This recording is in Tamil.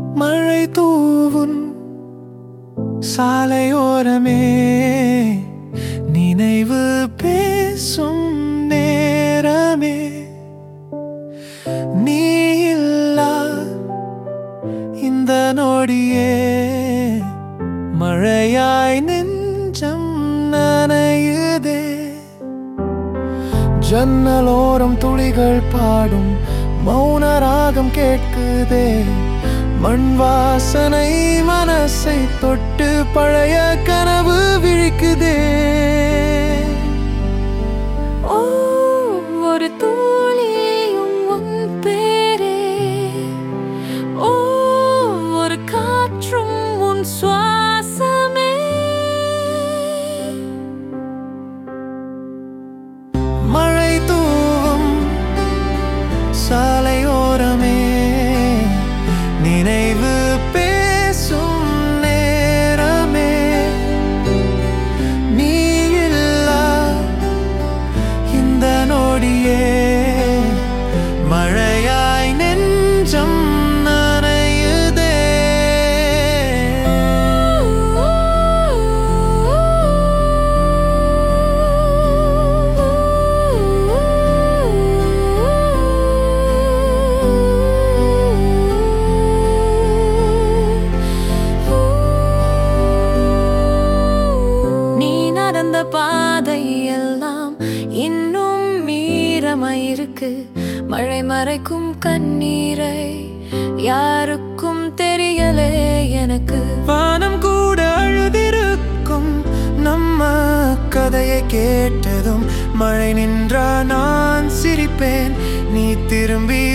மழை தூவும் சாலையோரமே நினைவு பேசும் நேரமே நீ இல்லா இந்த நொடியே மழையாய் நெஞ்சம் நனையுதே ஜன்னலோரம் துளிகள் பாடும் மௌன ராகம் கேட்குதே மண் வாசனை மனசை தொட்டு பழைய கனவு விழிக்குதே ஓ ஒரு தூளியும் உன் பேரே ஓ ஒரு காற்றும் உன் சுவாசமே மழை தூவும் சாலையோரமே நினைவு பேசும் நேரமே நீ இல்லா இந்த நொடியே மழையாய் நெஞ்சம் நனையுதே நீ நடந்த பாதை எல்லாம் இன்னும் மீறமாயிருக்கு மழை மறைக்கும் கண்ணீரை யாருக்கும் தெரியலே எனக்கு வானம் கூட அழுதிருக்கும் நம்ம கதையை கேட்டதும் மழை நின்றா நான் சிரிப்பேன் நீ திரும்பி